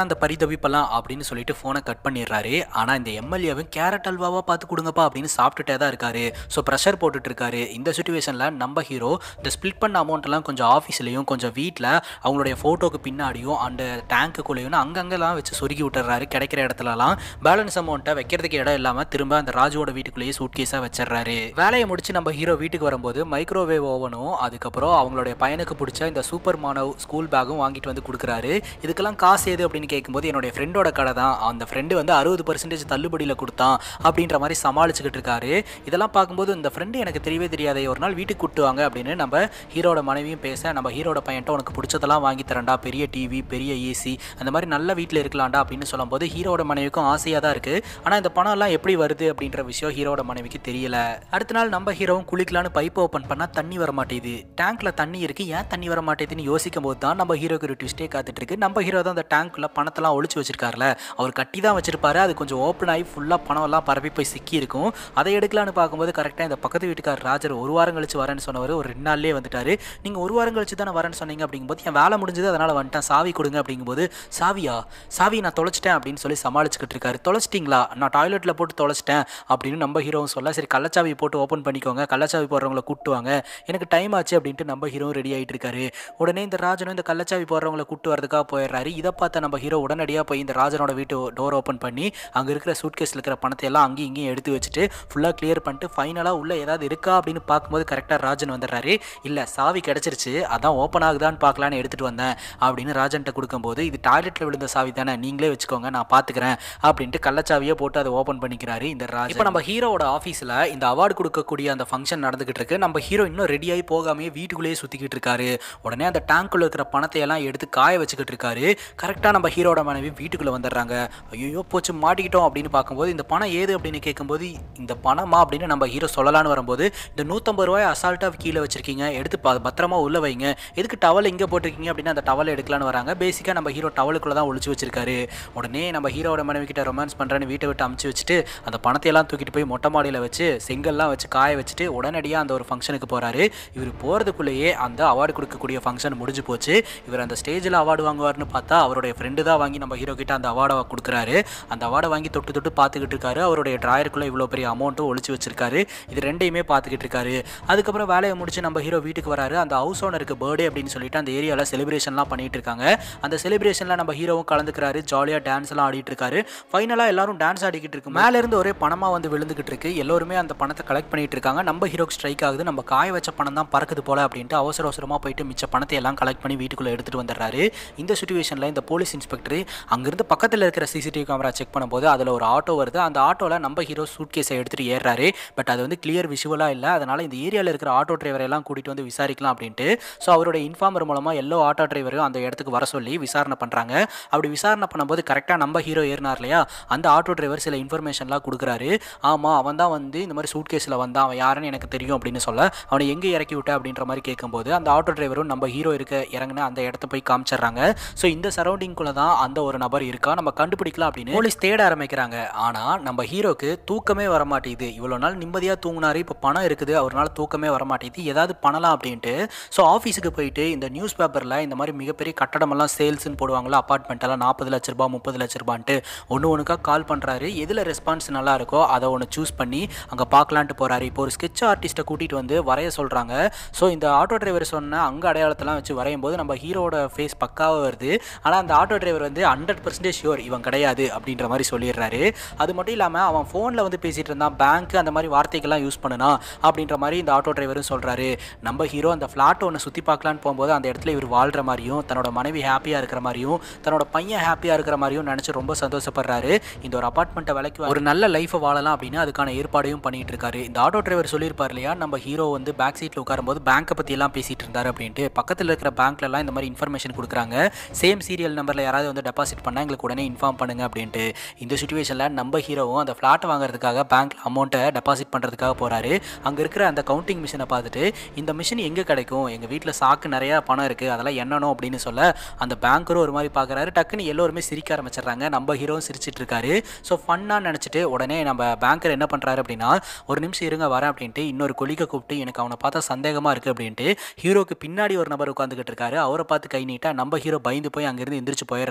Speaker 1: தவிப்பலாம் அப்படின்னு சொல்லிட்டு ஃபோனை கட் பண்ணிடுறாரு ஆனால் இந்த எம்எல்ஏவும் கேரட் அல்வாவாக பார்த்து கொடுங்கப்பா அப்படின்னு சாப்பிட்டுட்டே தான் இருக்காரு ஸோ ப்ரெஷர் போட்டுட்டு இருக்காரு இந்த சுச்சுவேஷனில் நம்ம ஹீரோ இந்த ஸ்பிளிட் பண்ண அமௌண்ட்லாம் கொஞ்சம் ஆஃபீஸ்லையும் கொஞ்சம் வீட்டில் அவங்களுடைய ஃபோட்டோக்கு பின்னாடியும் அந்த டேங்க்குள்ளேயும் அங்கங்கெல்லாம் வச்சு சொருகி விட்டுறாரு கிடைக்கிற இடத்துலலாம் பேலன்ஸ் அமௌண்ட்டை வைக்கிறதுக்கு இடம் இல்லாமல் திரும்ப அந்த ராஜுவோட வீட்டுக்குள்ளேயே சூட் கேஸாக வச்சிடுறாரு வேலையை முடிச்சு நம்ம ஹீரோ வீட்டுக்கு வரும்போது மைக்ரோவேவ் ஓவனும் அதுக்கப்புறம் அவங்களுடைய பையனுக்கு பிடிச்ச இந்த சூப்பர் மானவ் ஸ்கூல் பேக்கும் வாங்கிட்டு வந்து கொடுக்குறாரு இதுக்கெல்லாம் காசு எது அப்படின்னு கேட்கும்போது என்னுடைய ஃப்ரெண்டோட கடை தான் அந்த ஃப்ரெண்டு வந்து அறுபது பர்சன்டேஜ் தள்ளுபடியில் கொடுத்தான் அப்படின்ற மாதிரி சமாளிச்சுக்கிட்டு இருக்காரு இதெல்லாம் பார்க்கும்போது இந்த ஃப்ரெண்டு எனக்கு தெரியவே தெரியாதே ஒரு நாள் வீட்டுக்கு கூட்டு வாங்க அப்படின்னு நம்ம ஹீரோட மனைவியும் பேச நம்ம ஹீரோட பையன்ட்ட உனக்கு பிடிச்சதெல்லாம் வாங்கி தரேன்டா பெரிய டிவி பெரிய ஏசி அந்த மாதிரி நல்ல வீட்டில் இருக்கலாம்டா அப்படின்னு சொல்லும்போது ஹீரோட மனைவிக்கும் ஆசையாக தான் இருக்குது ஆனால் இந்த பணம் எல்லாம் எப்படி வருது அப்படின்ற விஷயம் ஹீரோட மனைவிக்கு தெரியல அடுத்த நாள் நம்ம ஹீரோவும் குளிக்கலான்னு பைப் ஓப்பன் பண்ணால் தண்ணி வர மாட்டேது டேங்க்ல தண்ணி இருக்கு ஏன் தண்ணி வர மாட்டேதுன்னு யோசிக்கும் போது தான் நம்ம ஹீரோக்கு ஒரு ட்விஸ்டே காத்துட்டு இருக்கு நம்ம ஹீரோ தான் அந்த டேங்க்குள்ள பணத்தெல்லாம் ஒளிச்சு வச்சிருக்காருல அவர் கட்டி தான் வச்சிருப்பாரு அது கொஞ்சம் ஓப்பன் ஆகி ஃபுல்லாக பணம் எல்லாம் பரப்பி போய் சிக்கி இருக்கும் அதை எடுக்கலான்னு பார்க்கும்போது கரெக்டாக இந்த பக்கத்து வீட்டுக்கார் ராஜர் ஒரு வாரம் கழிச்சு வரேன்னு சொன்னவர் ஒரு ரெண்டு நாள்லேயே வந்துட்டாரு நீங்கள் ஒரு வாரம் கழிச்சு தானே வரேன்னு சொன்னீங்க அப்படிங்கும்போது என் வேலை முடிஞ்சது அதனால் வந்துட்டேன் சாவி கொடுங்க அப்படிங்கும்போது சாவியா சாவி நான் தொலைச்சிட்டேன் அப்படின்னு சொல்லி சமாளிச்சுக்கிட்டு இருக்காரு தொலைச்சிட்டிங்களா நான் டாய்லெட்டில் போட்டு தொலைச்சிட்டேன் அப்படின்னு நம்ம ஹீரோவும் சொல்ல சரி கள்ளச்சாவி போட்டு ஓப்பன் பண்ணிக்கோங்க கள்ளச்சாவி போடுறவங்கள கூட்டுவாங்க எனக்கு டைம் ஆச்சு அப்படின்ட்டு நம்ம ஹீரோ ரெடி ஆகிட்டு இருக்காரு உடனே இந்த ராஜனும் இந்த கள்ளச்சாவி போடுறவங்கள கூட்டு வரதுக்காக போயிடுறாரு இதை பார்த்த நம்ம ஹீரோ உடனடியாக போய் இந்த ராஜனோட வீட்டு டோர் ஓப்பன் பண்ணி அங்கே இருக்கிற சூட்கேஸில் இருக்கிற பணத்தை எல்லாம் அங்கேயும் இங்கேயும் எடுத்து வச்சுட்டு ஃபுல்லாக கிளியர் பண்ணிட்டு ஃபைனலாக உள்ள ஏதாவது இருக்கா அப்படின்னு பார்க்கும்போது கரெக்டாக ராஜன் வந்துடுறாரு இல்லை சாவி கிடச்சிருச்சு அதான் ஓப்பன் ஆகுதான்னு பார்க்கலான்னு எடுத்துகிட்டு வந்தேன் அப்படின்னு ராஜன்ட்ட கொடுக்கும்போது இது டாய்லெட்டில் விழுந்த சாவி தானே நீங்களே வச்சுக்கோங்க நான் பார்த்துக்கிறேன் அப்படின்ட்டு கள்ளச்சாவியை போட்டு அதை ஓப்பன் பண்ணிக்கிறாரு இந்த ராஜ் இப்போ நம்ம ஹீரோவோட ஆஃபீஸில் இந்த அவார்டு கொடுக்கக்கூடிய அந்த ஃபங்க்ஷன் நடந்துகிட்டு இருக்கு நம்ம ஹீரோ இன்னும் ரெடியாகி போகாமே வீட்டுக்குள்ளேயே சுற்றிக்கிட்டு இருக்காரு உடனே அந்த டேங்க்குள்ள இருக்கிற பணத்தை எல்லாம் எடுத்து காய வச்சுக்கிட்டு இருக்காரு கரெக்டாக நம்ம ஹீரோட மனைவி வீட்டுக்குள்ளே வந்துடுறாங்க ஐயோ போச்சு மாட்டிக்கிட்டோம் அப்படின்னு பார்க்கும்போது இந்த பணம் ஏது அப்படின்னு கேட்கும்போது இந்த பணமா அப்படின்னு நம்ம ஹீரோ சொல்லலான்னு வரும்போது இந்த நூற்றம்பது ரூபாய் அசால்ட்டாக கீழே வச்சிருக்கீங்க எடுத்து ப- பத்திரமா உள்ள வைங்க எதுக்கு டவல் இங்கே போட்டிருக்கீங்க அப்படின்னு அந்த டவல் எடுக்கலான்னு வராங்க பேசிக்காக நம்ம ஹீரோ டவலுக்குள்ள தான் ஒளிச்சு வச்சிருக்காரு உடனே நம்ம ஹீரோட மனைவி கிட்ட ரொமான்ஸ் பண்ணுறேன்னு வீட்டை விட்டு அமுச்சு வச்சுட்டு அந்த பணத்தை எல்லாம் தூக்கிட்டு போய் மொட்டை மாடியில் வச்சு செங்கல்லாம் வச்சு காய வச்சுட்டு உடனடியாக அந்த ஒரு ஃபங்க்ஷனுக்கு போகிறாரு இவர் போகிறதுக்குள்ளேயே அந்த அவார்டு கொடுக்கக்கூடிய ஃபங்க்ஷன் முடிஞ்சு போச்சு இவர் அந்த ஸ்டேஜில் அவார்டு வாங்குவார்னு பார்த்தா அவருடைய ஃப்ரெண்டு தான் வாங்கி நம்ம ஹீரோ கிட்ட அந்த அவார்டை கொடுக்குறாரு அந்த அவார்டை வாங்கி தொட்டு தொட்டு பார்த்துக்கிட்டு இருக்காரு அவருடைய ட்ராயருக்குள்ளே இவ்வளோ பெரிய அமௌண்ட்டும் ஒளிச்சு வச்சிருக்காரு இது ரெண்டையுமே பார்த்துக்கிட்டு இருக்காரு அதுக்கப்புறம் வேலையை முடிச்சு நம்ம ஹீரோ வீட்டுக்கு வராரு அந்த ஹவுஸ் ஓனருக்கு பர்த்டே அப்படின்னு சொல்லிட்டு அந்த ஏரியாவில் செலிப்ரேஷன்லாம் பண்ணிட்டு இருக்காங்க அந்த செலிப்ரேஷனில் நம்ம ஹீரோவும் கலந்துக்கிறாரு ஜாலியாக டான்ஸ் எல்லாம் ஆடிட்டு இருக்காரு ஃபைனலாக எல்லாரும் டான்ஸ் ஆடிக்கிட்டு இருக்கு மேல இருந்து ஒரே பணமாக வந்து விழுந்துகிட்டு இருக்கு எல்லோருமே அந்த பணத்தை கலெக்ட் பண்ணிட்டு இருக்காங்க நம்ம ஹீரோக்கு ஸ்ட்ரைக் ஆகுது நம்ம காய வச்ச பணம் தான் பறக்குது போல அப்படின்ட்டு அவசர அவசரமாக போயிட்டு மிச்ச பணத்தை எல்லாம் கலெக்ட் பண்ணி வீட்டுக்குள்ளே எடுத்துட்டு வந்துடுறாரு இந்த சுச்சுவேஷனில் இந்த போலீஸ் இன்ஸ்பெக்டர் அங்கிருந்து பக்கத்தில் இருக்கிற சிசிடிவி கேமரா செக் பண்ணும்போது அதில் ஒரு ஆட்டோ வருது அந்த ஆட்டோவில் நம்ம ஹீரோ சூட் கேஸை எடுத்துகிட்டு ஏறுறாரு பட் அது வந்து கிளியர் விஷுவலாக இல்லை அதனால் இந்த ஏரியாவில் இருக்கிற ஆட்டோ டிரைவரை எல்லாம் கூட்டிகிட்டு வந்து விசாரிக்கலாம் அப்படின்ட்டு ஸோ அவருடைய இன்ஃபார்மர் மூலமாக எல்லா ஆட்டோ டிரைவரையும் அந்த இடத்துக்கு வர சொல்லி விசாரணை பண்ணுறாங்க அப்படி விசாரணை பண்ணும்போது கரெக்டாக நம்ம ஹீரோ ஏறினார் இல்லையா அந்த ஆட்டோ டிரைவர் சில இன்ஃபர்மேஷன்லாம் கொடுக்குறாரு ஆமாம் அவன் தான் வந்து இந்த மாதிரி சூட் கேஸில் வந்தான் அவன் யாருன்னு எனக்கு தெரியும் அப்படின்னு சொல்ல அவனை எங்கே இறக்கி விட்ட அப்படின்ற மாதிரி கேட்கும்போது அந்த ஆட்டோ டிரைவரும் நம்ம ஹீரோ இருக்க இறங்குன அந்த இடத்த போய் காமிச்சிடுறாங்க ஸோ இந்த சரௌண்டிங்குள்ளே தான் அந்த ஒரு நபர் இருக்கா நம்ம கண்டுபிடிக்கலாம் அப்படின்னு போலீஸ் தேட ஆரம்பிக்கிறாங்க ஆனால் நம்ம ஹீரோக்கு தூக்கமே வர மாட்டேங்குது இவ்வளோ நாள் நிம்மதியாக தூங்கினாரு இப்போ பணம் இருக்குது அவரால் தூக்கமே வர மாட்டேங்குது ஏதாவது பண்ணலாம் அப்படின்ட்டு ஸோ ஆஃபீஸுக்கு போயிட்டு இந்த நியூஸ் பேப்பரில் இந்த மாதிரி மிகப்பெரிய கட்டடமெல்லாம் சேல்ஸ்னு போடுவாங்களா அப்பார்ட்மெண்ட் எல்லாம் நாற்பது லட்ச ரூபாய் முப்பது லட்ச ரூபான்ட்டு ஒன்று ஒன்றுக்கா கால் பண்ணுறாரு எதில் ரெஸ்பான்ஸ் நல்லா இருக்கோ அதை ஒன்று சூஸ் பண்ணி அங்கே பார்க்கலான்ட்டு போகிறாரு இப்போ ஒரு ஸ்கெட்ச் ஆர்டிஸ்ட்டை கூட்டிகிட்டு வந்து வரைய சொல்கிறாங்க ஸோ இந்த ஆட்டோ டிரைவர் சொன்ன அங்கே அடையாளத்தெல்லாம் வச்சு வரையும் போது நம்ம ஹீரோட ஃபேஸ் பக்காவாக வருது ஆனால் அந்த ஆட்டோ டிரைவர் வந்து ஹண்ட்ரட் பர்சன்டேஜ் ஷியோர் இவன் கிடையாது அப்படின்ற மாதிரி சொல்லிடுறாரு அது மட்டும் இல்லாமல் அவன் ஃபோனில் வந்து பேசிகிட்டு இருந்தான் பேங்க் அந்த மாதிரி வார்த்தைகள்லாம் யூஸ் பண்ணுனா அப்படின்ற மாதிரி இந்த ஆட்டோ டிரைவரும் சொல்கிறாரு நம்ம ஹீரோ அந்த ஃப்ளாட்டை ஒன்று சுற்றி பார்க்கலான்னு போகும்போது அந்த இடத்துல இவர் வாழ்கிற மாதிரியும் தன்னோட மனைவி ஹாப்பியாக இருக்கிற மாதிரியும் தன்னோட பையன் ஹாப்பியாக இருக்கிற மாதிரியும் நினச்சி ரொம்ப சந்தோஷப்படுறாரு இந்த ஒரு அப்பார்ட்மெண்ட்டை விலைக்கு ஒரு நல்ல லைஃப்பை வாழலாம் அப்படின்னு அதுக்கான ஏற்பாடையும் பண்ணிட்டு இருக்காரு இந்த ஆட்டோ டிரைவர் சொல்லியிருப்பார் இல்லையா நம்ம ஹீரோ வந்து பேக் சீட்டில் உட்காரும்போது பேங்க்கை பற்றி எல்லாம் பேசிட்டு இருந்தாரு அப்படின்ட்டு பக்கத்தில் இருக்கிற பேங்க்லலாம் இந்த மாதிரி இன்ஃபர்மேஷன் கொடுக்குறாங்க சேம் சீரியல் நம்பரில் யாராவது வந்து டெபாசிட் பண்ணால் எங்களுக்கு உடனே இன்ஃபார்ம் பண்ணுங்க அப்படின்ட்டு இந்த சுச்சுவேஷனில் நம்ம ஹீரோவும் அந்த ஃப்ளாட் வாங்குறதுக்காக பேங்க்ல அமௌண்ட்டை டெபாசிட் பண்ணுறதுக்காக போகிறாரு அங்கே இருக்கிற அந்த கவுண்டிங் மிஷினை பார்த்துட்டு இந்த மிஷின் எங்கே கிடைக்கும் எங்கள் வீட்டில் சாக்கு நிறையா பணம் இருக்குது அதெல்லாம் என்னணும் அப்படின்னு சொல்ல அந்த பேங்கரும் ஒரு மாதிரி பார்க்குறாரு டக்குன்னு எல்லோருமே சிரிக்க ஆரம்பிச்சிடுறாங்க நம்ம ஹீரோவும் சிரிச்சிட்டு இருக்காரு ஸோ ஃபன்னாக நினச்சிட்டு உடனே நம்ம பேங்கர் என்ன பண்ணுறாரு அப்படின்னா ஒரு நிமிஷம் இருங்க வரேன் அப்படின்ட்டு இன்னொரு கொலிக்க கூப்பிட்டு எனக்கு அவனை பார்த்தா சந்தேகமாக இருக்குது அப்படின்ட்டு ஹீரோக்கு பின்னாடி ஒரு நபர் உட்காந்துக்கிட்டு இருக்காரு அவரை பார்த்து கை நீட்டா நம்ம ஹீரோ பயந்து போய் அங்கேருந்து எந்திரிச்சு போயிடுறாரு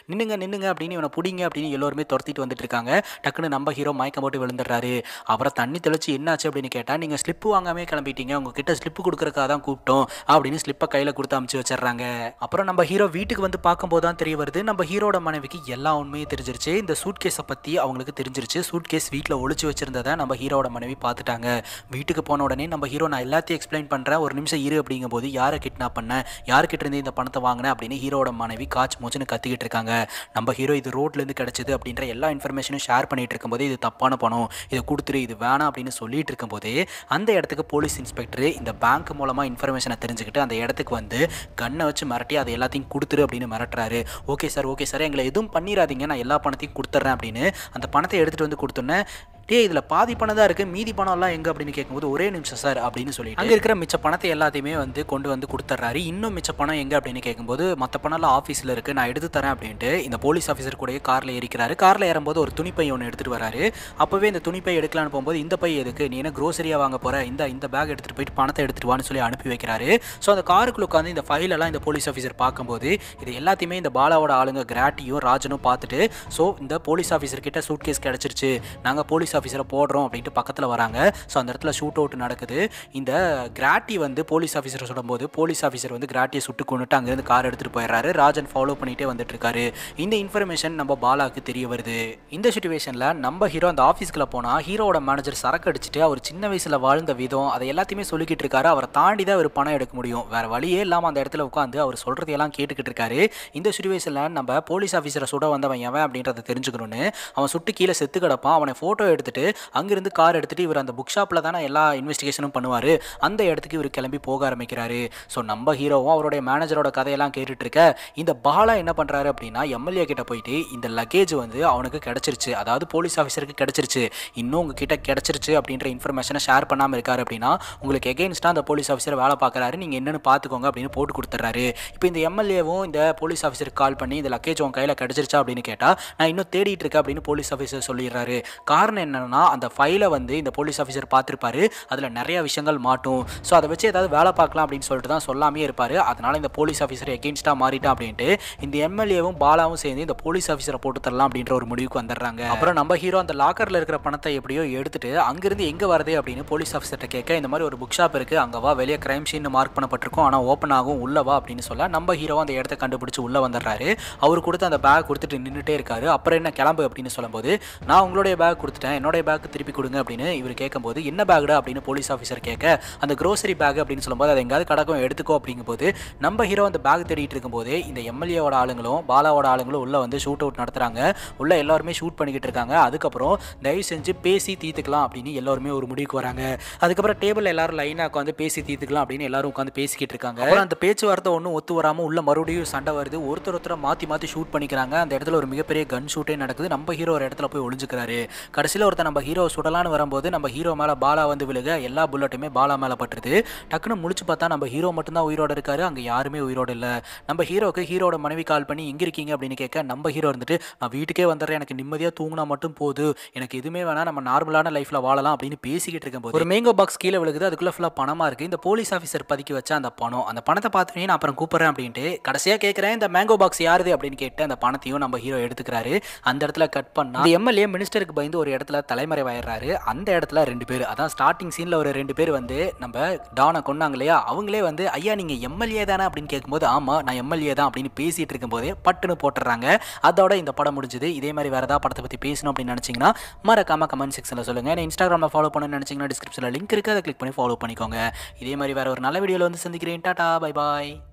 Speaker 1: நின்னுங்க நின்னுங்க அப்படின்னு இவனை பிடிங்க அப்படின்னு எல்லோருமே துரத்திட்டு வந்துட்டு இருக்காங்க டக்குன்னு நம்ம ஹீரோ மயக்கம் போட்டு விழுந்துடுறாரு அப்புறம் தண்ணி தெளிச்சு என்னாச்சு அப்படின்னு கேட்டால் நீங்கள் ஸ்லிப்பு வாங்காமே கிளம்பிட்டீங்க உங்ககிட்ட ஸ்லிப்பு கொடுக்குறக்காக தான் கூப்பிட்டோம் அப்படின்னு ஸ்லிப்பை கையில் கொடுத்து அமுச்சு வச்சிடுறாங்க அப்புறம் நம்ம ஹீரோ வீட்டுக்கு வந்து பார்க்கும்போது தான் தெரிய வருது நம்ம ஹீரோட மனைவிக்கு எல்லா உண்மையும் தெரிஞ்சிருச்சு இந்த சூட் கேஸை பற்றி அவங்களுக்கு தெரிஞ்சிருச்சு சூட் கேஸ் வீட்டில் ஒளிச்சு வச்சிருந்ததை நம்ம ஹீரோட மனைவி பார்த்துட்டாங்க வீட்டுக்கு போன உடனே நம்ம ஹீரோ நான் எல்லாத்தையும் எக்ஸ்பிளைன் பண்ணுறேன் ஒரு நிமிஷம் இரு அப்படிங்கும்போது யாரை கிட்னாப் பண்ணேன் யார்கிட்ட இருந்து இந்த பணத்தை வாங்கினேன் அப்படின்னு ஹீரோட மனைவி காச்சு மூச்சுன்னு கத்திக்கிட்டு இருக்காங்க நம்ம ஹீரோ இது ரோட்லேருந்து கிடச்சிது அப்படின்ற எல்லா இன்ஃபர்மேஷனும் ஷேர் பண்ணிட்டு இருக்கும்போது இது தப்பான பணம் இதை கொடுத்துரு இது வேணாம் அப்படின்னு சொல்லிட்டு இருக்கும்போதே அந்த இடத்துக்கு போலீஸ் இன்ஸ்பெக்டர் இந்த பேங்க் மூலமாக இன்ஃபர்மேஷனை தெரிஞ்சுக்கிட்டு அந்த இடத்துக்கு வந்து கண்ணை வச்சு மிரட்டி அதை எல்லாத்தையும் கொடுத்துரு அப்படின்னு மிரட்டுறாரு ஓகே சார் ஓகே சார் எங்களை எதுவும் பண்ணிடாதீங்க நான் எல்லா பணத்தையும் கொடுத்துட்றேன் அப்படின்னு அந்த பணத்தை எடுத்துகிட்டு வந்து கொடுத்தோன்னே டே இதில் பாதி பணம் தான் இருக்குது மீதி பணம் எல்லாம் எங்கே அப்படின்னு கேட்கும்போது ஒரே நிமிஷம் சார் அப்படின்னு சொல்லிட்டு அங்கே இருக்கிற மிச்ச பணத்தை எல்லாத்தையுமே வந்து கொண்டு வந்து கொடுத்துட்றாரு இன்னும் மிச்ச பணம் எங்கே அப்படின்னு கேட்கும்போது மற்ற பணம்லாம் ஆஃபீஸில் இருக்குது நான் எடுத்து தரேன் அப்படின்ட்டு இந்த போலீஸ் ஆஃபீஸர் கூடயே காரில் ஏறிக்கிறாரு காரில் ஏறும்போது ஒரு துணிப்பை ஒன்று எடுத்துகிட்டு வராரு அப்போவே இந்த துணிப்பை எடுக்கலான்னு போகும்போது இந்த பை எதுக்கு நீ என்ன க்ரோசரியாக வாங்க போகிற இந்த இந்த பேக் எடுத்துகிட்டு போயிட்டு பணத்தை எடுத்துகிட்டு வான்னு சொல்லி அனுப்பி வைக்கிறாரு ஸோ அந்த காருக்குள்ள உட்காந்து இந்த ஃபைலெல்லாம் இந்த போலீஸ் ஆஃபீஸர் பார்க்கும்போது இது எல்லாத்தையுமே இந்த பாலாவோட ஆளுங்க கிராட்டியும் ராஜனும் பார்த்துட்டு ஸோ இந்த போலீஸ் ஆஃபீஸர் கிட்ட சூட் கேஸ் கிடச்சிருச்சு நாங்கள் போலீஸ் ஆஃபீஸரை போடுறோம் அப்படின்ட்டு பக்கத்தில் வராங்க ஸோ அந்த இடத்துல ஷூட் அவுட் நடக்குது இந்த கிராட்டி வந்து போலீஸ் ஆஃபீஸர் சொல்லும்போது போலீஸ் ஆஃபீஸர் வந்து கிராட்டியை சுட்டு கொண்டுட்டு அங்கேருந்து கார் எடுத்துகிட்டு போயிடுறாரு ராஜன் ஃபாலோ பண்ணிகிட்டே வந்துட்டு இருக்காரு இந்த இன்ஃபர்மேஷன் நம்ம பாலாவுக்கு தெரிய வருது இந்த சுச்சுவேஷனில் நம்ம ஹீரோ அந்த ஆஃபீஸ்க்குள்ள போனால் ஹீரோவோட மேனேஜர் சரக்கு அடிச்சுட்டு அவர் சின்ன வயசில் வாழ்ந்த விதம் அதை எல்லாத்தையுமே சொல்லிக்கிட்டு இருக்காரு அவரை தாண்டி தான் அவர் பணம் எடுக்க முடியும் வேற வழியே இல்லாமல் அந்த இடத்துல உட்காந்து அவர் சொல்கிறதையெல்லாம் கேட்டுக்கிட்டு இருக்காரு இந்த சுச்சுவேஷனில் நம்ம போலீஸ் ஆஃபீஸரை சுட வந்தவன் எவன் அப்படின்றத தெரிஞ்சுக்கணும்னு அவன் சுட்டு கீழே செத்து கிடப்பான் அவனை ஃபோட்டோ எடுத்துட்டு அங்கிருந்து கார் எடுத்துட்டு இவர் அந்த புக் ஷாப்பில் தானே எல்லா இன்வெஸ்டிகேஷனும் பண்ணுவார் அந்த இடத்துக்கு இவர் கிளம்பி போக ஆரம்பிக்கிறாரு ஸோ நம்ம ஹீரோவும் அவருடைய மேனேஜரோட கதையெல்லாம் கேட்டுட்டு இருக்க இந்த பாலா என்ன பண்ணுறாரு அப்படின்னா எம்எல்ஏ கிட்ட போயிட்டு இந்த லக்கேஜ் வந்து அவனுக்கு கிடைச்சிருச்சு அதாவது போலீஸ் ஆஃபீஸருக்கு கிடைச்சிருச்சு இன்னும் உங்ககிட்ட கிடைச்சிருச்சு அப்படின்ற இன்ஃபர்மேஷனை ஷேர் பண்ணாமல் இருக்காரு அப்படின்னா உங்களுக்கு எகெயின்ஸ்டாக அந்த போலீஸ் ஆஃபீஸர் வேலை பார்க்குறாரு நீங்கள் என்னென்னு பார்த்துக்கோங்க அப்படின்னு போட்டு கொடுத்துட்றாரு இப்போ இந்த எம்எல்ஏவும் இந்த போலீஸ் ஆஃபீஸருக்கு கால் பண்ணி இந்த லக்கேஜ் உன் கையில் கிடைச்சிருச்சா அப்படின்னு கேட்டால் நான் இன்னும் தேடிட்டு இருக்கேன் அப்படின்னு போலீஸ் ஆஃபீஸர் சொல்லிடுறாரு காரணம் என்னன்னா அந்த ஃபைலை வந்து இந்த போலீஸ் ஆஃபீஸர் பார்த்துருப்பாரு அதில் நிறைய விஷயங்கள் மாட்டும் ஸோ அதை வச்சு ஏதாவது வேலை பார்க்கலாம் அப்படின்னு சொல்லிட்டு தான் சொல்லாமே இருப்பார் அதனால இந்த போலீஸ் ஆஃபீஸர் எகெயின்ஸ்டாக மாறிட்டான் அப்படின்ட்டு இந்த எம்எல்ஏவும் பாலாவும் சேர்ந்து இந்த போலீஸ் ஆஃபீஸரை போட்டு தரலாம் அப்படின்ற ஒரு முடிவுக்கு வந்துடுறாங்க அப்புறம் நம்ம ஹீரோ அந்த லாக்கரில் இருக்கிற பணத்தை எப்படியோ எடுத்துட்டு அங்கிருந்து எங்கே வருது அப்படின்னு போலீஸ் ஆஃபீஸர்கிட்ட கேட்க இந்த மாதிரி ஒரு புக் ஷாப் இருக்குது அங்கே வா வெளியே கிரைம் சீன் மார்க் பண்ணப்பட்டிருக்கும் ஆனால் ஓப்பன் ஆகும் உள்ள வா அப்படின்னு சொல்ல நம்ம ஹீரோ அந்த இடத்த கண்டுபிடிச்சு உள்ளே வந்துடுறாரு அவர் கொடுத்து அந்த பேக் கொடுத்துட்டு நின்றுட்டே இருக்காரு அப்புறம் என்ன கிளம்பு அப்படின்னு சொல்லும்போது நான் உங்களுடைய பேக் கொடுத்துட்டேன் என்னுடைய பேக் திருப்பி கொடுங்க அப்படின்னு இவர் கேட்கும்போது என்ன பேக்டா அப்படின்னு போலீஸ் ஆஃபீஸர் கேட்க அந்த க்ரோசரி பேக் அப்படின்னு சொல்லும்போது அதை எங்காவது கடக்கும் எடுத்துக்கோ அப்படிங்கும்போது நம்ம ஹீரோ அந்த பேக் தேடிட்டு இருக்கும்போது இந்த எம்எல்ஏவோட ஆளுங்களும் பாலாவோட ஆளுங்களும் உள்ள வந்து ஷூட் அவுட் நடத்துறாங்க உள்ள எல்லாருமே ஷூட் பண்ணிக்கிட்டு இருக்காங்க அதுக்கப்புறம் தயவு செஞ்சு பேசி தீர்த்துக்கலாம் அப்படின்னு எல்லாருமே ஒரு முடிவுக்கு வராங்க அதுக்கப்புறம் டேபிள் எல்லாரும் லைனாக உட்காந்து பேசி தீர்த்துக்கலாம் அப்படின்னு எல்லாரும் உட்காந்து பேசிக்கிட்டு இருக்காங்க அப்புறம் அந்த பேச்சுவார்த்தை ஒன்றும் ஒத்து வராமல் உள்ள மறுபடியும் சண்டை வருது ஒருத்தர் ஒருத்தரை மாற்றி மாற்றி ஷூட் பண்ணிக்கிறாங்க அந்த இடத்துல ஒரு மிகப்பெரிய கன் ஷூட்டே நடக்குது நம்ம ஹீரோ ஒரு இடத்துல போய் ஒளிஞ்சுக்கிறாரு கடைசியில் ஒருத்தர் நம்ம ஹீரோ சுடலான்னு வரும்போது நம்ம ஹீரோ மேலே பாலா வந்து விழுக எல்லா புல்லட்டுமே பாலா மேலே பட்டுருது டக்குன்னு முழிச்சு பார்த்தா நம்ம ஹீரோ மட்டும்தான் உயிரோட இருக்காரு அங்கே யாருமே உயிரோட இல்லை நம்ம ஹீரோக்கு ஹீரோட மனைவி கால் பண்ணி எங்கே இருக்கீங்க அப்படின்னு கேட்க நம்ம ஹீரோ இருந்துட்டு நான் வீட்டுக்கே வந்துடுறேன் எனக்கு நிம்மதியாக தூங்கினா மட்டும் போது எனக்கு எதுவுமே வேணாம் நம்ம நார்மலான லைஃப்பில் வாழலாம் அப்படின்னு பேசிக்கிட்டு இருக்கும்போது ஒரு மேங்கோ பாக்ஸ் கீழே விழுகுது அதுக்குள்ளே ஃபுல்லாக பணமாக இருக்குது இந்த போலீஸ் ஆஃபீஸர் பதுக்கி வச்ச அந்த பணம் அந்த பணத்தை பார்த்துட்டு நான் அப்புறம் கூப்பிட்றேன் அப்படின்ட்டு கடைசியாக கேட்குறேன் இந்த மேங்கோ பாக்ஸ் யாருது அப்படின்னு கேட்டு அந்த பணத்தையும் நம்ம ஹீரோ எடுத்துக்கிறாரு அந்த இடத்துல கட் பண்ணா இந்த எம்எல்ஏ மினிஸ்டருக்கு பயந்து ஒரு இடத்துல தலைமறைவாயிடுறாரு அந்த இடத்துல ரெண்டு பேர் அதான் ஸ்டார்டிங் சீனில் ஒரு ரெண்டு பேர் வந்து நம்ம டானை கொண்டாங்க இல்லையா அவங்களே வந்து ஐயா நீங்கள் எம்எல்ஏ தானே அப்படின்னு கேட்கும்போது ஆமாம் நான் எம்எல்ஏ தான் அப்படின்னு பேசிகிட்டு இருக்கும்போதே பட்டுன்னு போட்டுடுறாங்க அதோட இந்த படம் முடிஞ்சுது இதே மாதிரி வேறு ஏதாவது படத்தை பற்றி பேசணும் அப்படின்னு நினச்சிங்கன்னா மறக்காம கமெண்ட் செக்ஷனில் சொல்லுங்கள் என்ன இன்ஸ்டாகிராமில் ஃபாலோ பண்ணணும்னு நினச்சிங்கன்னா டிஸ்கிரிப்ஷனில் லிங்க் இருக்குது அதை கிளிக் பண்ணி ஃபாலோ பண்ணிக்கோங்க இதே மாதிரி வேறு ஒரு நல்ல வீடியோவில் வந்து சந்திக்கிறேன் டாடா பை பாய்